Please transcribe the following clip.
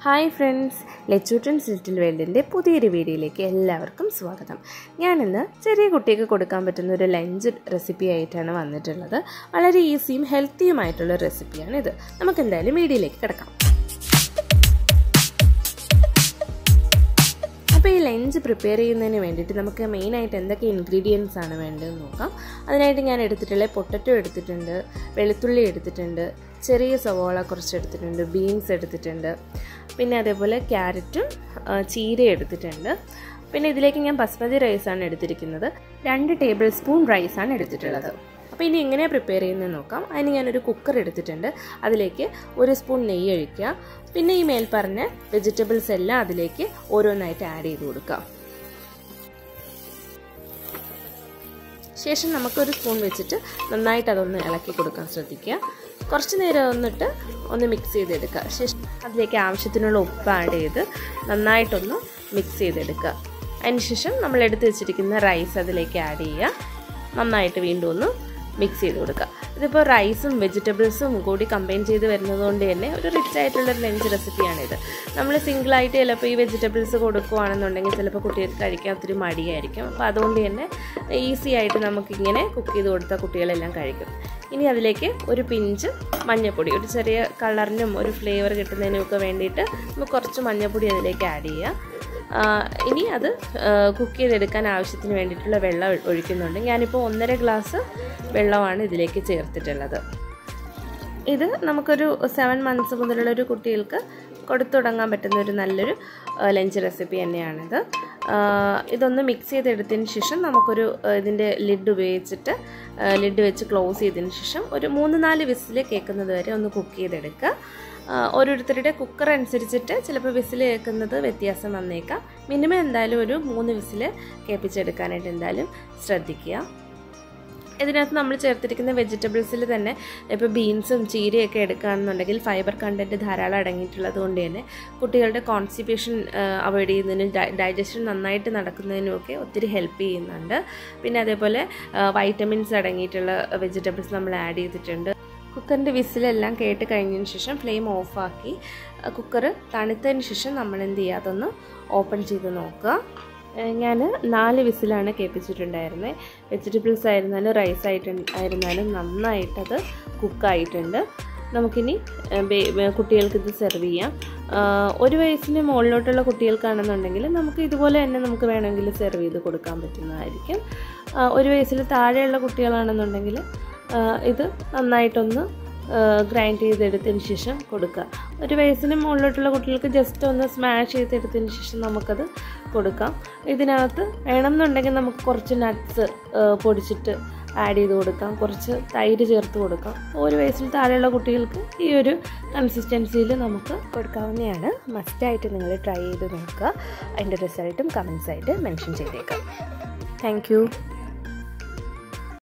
hi friends ലെച്ചൂട്ടൻസ് little വേൾഡിൻ്റെ പുതിയൊരു വീഡിയോയിലേക്ക് എല്ലാവർക്കും സ്വാഗതം ഞാനിന്ന് ചെറിയ കുട്ടിക്ക് കൊടുക്കാൻ പറ്റുന്ന ഒരു ലഞ്ച് റെസിപ്പി ആയിട്ടാണ് വന്നിട്ടുള്ളത് വളരെ ഈസിയും ഹെൽത്തിയുമായിട്ടുള്ള റെസിപ്പിയാണിത് നമുക്ക് എന്തായാലും വീഡിയോയിലേക്ക് കിടക്കാം അപ്പോൾ ഈ ലഞ്ച് പ്രിപ്പയർ ചെയ്യുന്നതിന് വേണ്ടിയിട്ട് നമുക്ക് മെയിനായിട്ട് എന്തൊക്കെ ഇൻഗ്രീഡിയൻസ് ആണ് വേണ്ടതെന്ന് നോക്കാം അതിനായിട്ട് ഞാൻ എടുത്തിട്ടുള്ള പൊട്ടറ്റോ എടുത്തിട്ടുണ്ട് വെളുത്തുള്ളി എടുത്തിട്ടുണ്ട് ചെറിയ സവോള കുറച്ച് എടുത്തിട്ടുണ്ട് ബീൻസ് എടുത്തിട്ടുണ്ട് പിന്നെ അതേപോലെ ക്യാരറ്റും ചീര എടുത്തിട്ടുണ്ട് പിന്നെ ഇതിലേക്ക് ഞാൻ ബസ്മതി റൈസാണ് എടുത്തിരിക്കുന്നത് രണ്ട് ടേബിൾ സ്പൂൺ റൈസാണ് എടുത്തിട്ടുള്ളത് അപ്പോൾ ഇനി എങ്ങനെയാണ് പ്രിപ്പയർ ചെയ്യുന്നത് നോക്കാം അതിന് ഞാനൊരു കുക്കർ എടുത്തിട്ടുണ്ട് അതിലേക്ക് ഒരു സ്പൂൺ നെയ്യ് ഒഴിക്കുക പിന്നെ ഈ മേൽ പറഞ്ഞ വെജിറ്റബിൾസ് എല്ലാം അതിലേക്ക് ഓരോന്നായിട്ട് ആഡ് ചെയ്ത് കൊടുക്കാം ശേഷം നമുക്കൊരു സ്പൂൺ വെച്ചിട്ട് നന്നായിട്ട് അതൊന്ന് ഇളക്കി കൊടുക്കാൻ ശ്രദ്ധിക്കുക കുറച്ച് നേരം വന്നിട്ട് ഒന്ന് മിക്സ് ചെയ്തെടുക്കുക ശേഷം അതിലേക്ക് ആവശ്യത്തിനുള്ള ഉപ്പ് ആഡ് ചെയ്ത് നന്നായിട്ടൊന്ന് മിക്സ് ചെയ്തെടുക്കുക അതിനുശേഷം നമ്മൾ എടുത്ത് വെച്ചിരിക്കുന്ന റൈസ് അതിലേക്ക് ആഡ് ചെയ്യുക നന്നായിട്ട് വീണ്ടും ഒന്ന് മിക്സ് ചെയ്ത് കൊടുക്കുക ഇതിപ്പോൾ റൈസും വെജിറ്റബിൾസും കൂടി കമ്പൈൻ ചെയ്ത് വരുന്നത് കൊണ്ട് തന്നെ ഒരു റിച്ച് ആയിട്ടുള്ള ലഞ്ച് റെസിപ്പിയാണിത് നമ്മൾ സിംഗിളായിട്ട് ചിലപ്പോൾ ഈ വെജിറ്റബിൾസ് കൊടുക്കുകയാണെന്നുണ്ടെങ്കിൽ ചിലപ്പോൾ കുട്ടികൾക്ക് കഴിക്കാൻ ഒത്തിരി മടിയായിരിക്കും അപ്പോൾ അതുകൊണ്ട് തന്നെ ഈസി ആയിട്ട് നമുക്കിങ്ങനെ കുക്ക് ചെയ്ത് കൊടുത്താൽ കുട്ടികളെല്ലാം കഴിക്കും ഇനി അതിലേക്ക് ഒരു പിഞ്ച് മഞ്ഞൾപ്പൊടി ഒരു ചെറിയ കളറിനും ഒരു ഫ്ലേവർ കിട്ടുന്നതിനുമൊക്കെ വേണ്ടിയിട്ട് നമുക്ക് കുറച്ച് മഞ്ഞൾപ്പൊടി അതിലേക്ക് ആഡ് ചെയ്യുക ഇനി അത് കുക്ക് ചെയ്തെടുക്കാൻ ആവശ്യത്തിന് വേണ്ടിയിട്ടുള്ള വെള്ളം ഒഴിക്കുന്നുണ്ട് ഞാനിപ്പോൾ ഒന്നര ഗ്ലാസ് വെള്ളമാണ് ഇതിലേക്ക് ചേർത്തിട്ടുള്ളത് ഇത് നമുക്കൊരു സെവൻ മന്ത്സ് മുതലുള്ള ഒരു കുട്ടികൾക്ക് കൊടുത്തു തുടങ്ങാൻ പറ്റുന്ന ഒരു നല്ലൊരു ലഞ്ച് റെസിപ്പി തന്നെയാണിത് ഇതൊന്ന് മിക്സ് ചെയ്തെടുത്തതിന് ശേഷം നമുക്കൊരു ഇതിൻ്റെ ലിഡ് ഉപയോഗിച്ചിട്ട് ലിഡ് വെച്ച് ക്ലോസ് ചെയ്തതിന് ശേഷം ഒരു മൂന്ന് നാല് വിസിൽ കേൾക്കുന്നത് വരെ ഒന്ന് കുക്ക് ചെയ്തെടുക്കുക ഓരോരുത്തരുടെ കുക്കർ അനുസരിച്ചിട്ട് ചിലപ്പോൾ വിസിൽ കേൾക്കുന്നത് വ്യത്യാസം വന്നേക്കാം മിനിമം എന്തായാലും ഒരു മൂന്ന് വിസിൽ കേൾപ്പിച്ചെടുക്കാനായിട്ട് എന്തായാലും ശ്രദ്ധിക്കുക ഇതിനകത്ത് നമ്മൾ ചേർത്തിരിക്കുന്ന വെജിറ്റബിൾസിൽ തന്നെ ഇപ്പോൾ ബീൻസും ചീരയൊക്കെ എടുക്കുകയാണെന്നുണ്ടെങ്കിൽ ഫൈബർ കണ്ടൻറ്റ് ധാരാളം അടങ്ങിയിട്ടുള്ളത് കൊണ്ട് തന്നെ കുട്ടികളുടെ കോൺസ്റ്റിപ്പേഷൻ അവോയ്ഡ് ചെയ്യുന്നതിനും ഡൈജഷൻ നന്നായിട്ട് നടക്കുന്നതിനുമൊക്കെ ഒത്തിരി ഹെൽപ്പ് ചെയ്യുന്നുണ്ട് പിന്നെ അതേപോലെ വൈറ്റമിൻസ് അടങ്ങിയിട്ടുള്ള വെജിറ്റബിൾസ് നമ്മൾ ആഡ് ചെയ്തിട്ടുണ്ട് കുക്കറിൻ്റെ വിസിലെല്ലാം കേട്ട് കഴിഞ്ഞതിന് ശേഷം ഫ്ലെയിം ഓഫാക്കി കുക്കർ തണുത്തതിന് ശേഷം നമ്മൾ എന്ത് ചെയ്യുക അതൊന്ന് ഓപ്പൺ ചെയ്ത് നോക്കുക ഞാൻ നാല് വിസിലാണ് കേൾപ്പിച്ചിട്ടുണ്ടായിരുന്നത് വെജിറ്റബിൾസ് ആയിരുന്നാലും റൈസ് ആയിട്ട് ആയിരുന്നാലും നന്നായിട്ടത് കുക്കായിട്ടുണ്ട് നമുക്കിനി കുട്ടികൾക്ക് ഇത് സെർവ് ചെയ്യാം ഒരു വയസ്സിന് മുകളിലോട്ടുള്ള കുട്ടികൾക്കാണെന്നുണ്ടെങ്കിൽ നമുക്ക് ഇതുപോലെ തന്നെ നമുക്ക് വേണമെങ്കിൽ സെർവ് ചെയ്ത് കൊടുക്കാൻ പറ്റുന്നതായിരിക്കും ഒരു വയസ്സിൽ താഴെയുള്ള കുട്ടികളാണെന്നുണ്ടെങ്കിൽ ഇത് നന്നായിട്ടൊന്ന് ഗ്രൈൻഡ് ചെയ്തെടുത്തതിന് ശേഷം കൊടുക്കുക ഒരു വയസ്സിന് മുകളിലോട്ടുള്ള കുട്ടികൾക്ക് ജസ്റ്റ് ഒന്ന് സ്മാഷ് ചെയ്തെടുത്തതിന് ശേഷം നമുക്കത് കൊടുക്കാം ഇതിനകത്ത് വേണമെന്നുണ്ടെങ്കിൽ നമുക്ക് കുറച്ച് നട്ട്സ് പൊടിച്ചിട്ട് ആഡ് ചെയ്ത് കൊടുക്കാം കുറച്ച് തൈര് ചേർത്ത് കൊടുക്കാം ഒരു വയസ്സിൽ താഴെയുള്ള കുട്ടികൾക്ക് ഈ ഒരു കൺസിസ്റ്റൻസിയിൽ നമുക്ക് കൊടുക്കാവുന്നതാണ് മസ്റ്റായിട്ട് നിങ്ങൾ ട്രൈ ചെയ്ത് നോക്കുക അതിൻ്റെ റിസൾട്ടും കമൻസായിട്ട് മെൻഷൻ ചെയ്തേക്കാം താങ്ക്